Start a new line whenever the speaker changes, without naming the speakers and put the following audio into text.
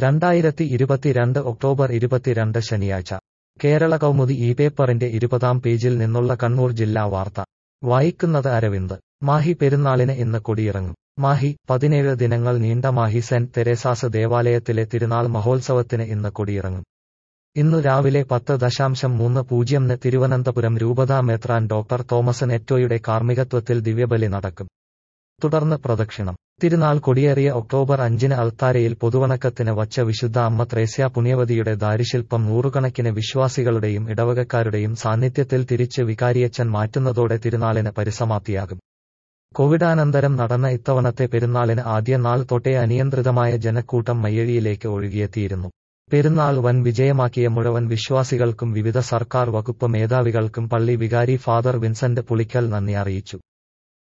രണ്ടായിരത്തി ഇരുപത്തിരണ്ട് ഒക്ടോബർ ഇരുപത്തിരണ്ട് ശനിയാഴ്ച കേരള കൗമുദി ഈ പേപ്പറിന്റെ ഇരുപതാം പേജിൽ നിന്നുള്ള കണ്ണൂർ ജില്ലാ വാർത്ത വായിക്കുന്നത് അരവിന്ദ് മാഹി പെരുന്നാളിന് ഇന്ന് കൊടിയിറങ്ങും മാഹി പതിനേഴ് ദിനങ്ങൾ നീണ്ട മാഹി സെന്റ് തെരേസാസ് ദേവാലയത്തിലെ തിരുനാൾ മഹോത്സവത്തിന് ഇന്ന് കൊടിയിറങ്ങും ഇന്നു രാവിലെ പത്ത് ദശാംശം മൂന്ന് പൂജ്യംന് തിരുവനന്തപുരം രൂപതാ മെത്രാൻ ഡോക്ടർ തോമസ് നെറ്റോയുടെ കാർമ്മികത്വത്തിൽ ദിവ്യബലി നടക്കും തുടർന്ന് പ്രദക്ഷിണം തിരുനാൾ കൊടിയേറിയ ഒക്ടോബർ അഞ്ചിന് അൾത്താരയിൽ പൊതുവണക്കത്തിന് വച്ച വിശുദ്ധ അമ്മ ത്രേസ്യ പുണ്യവതിയുടെ ദാരിശില്പം നൂറുകണക്കിന് വിശ്വാസികളുടെയും ഇടവകക്കാരുടെയും സാന്നിധ്യത്തിൽ തിരിച്ച് വികാരിയച്ചൻ മാറ്റുന്നതോടെ തിരുനാളിന് പരിസമാപ്തിയാകും കോവിഡാനന്തരം നടന്ന ഇത്തവണത്തെ പെരുന്നാളിന് ആദ്യ നാൾ തൊട്ടേ അനിയന്ത്രിതമായ ജനക്കൂട്ടം മയ്യഴിയിലേക്ക് ഒഴുകിയെത്തിയിരുന്നു പെരുന്നാൾ വൻ വിജയമാക്കിയ മുഴുവൻ വിശ്വാസികൾക്കും വിവിധ സർക്കാർ വകുപ്പ് മേധാവികൾക്കും പള്ളി വികാരി ഫാദർ വിൻസെന്റ് പുളിക്കൽ നന്ദി അറിയിച്ചു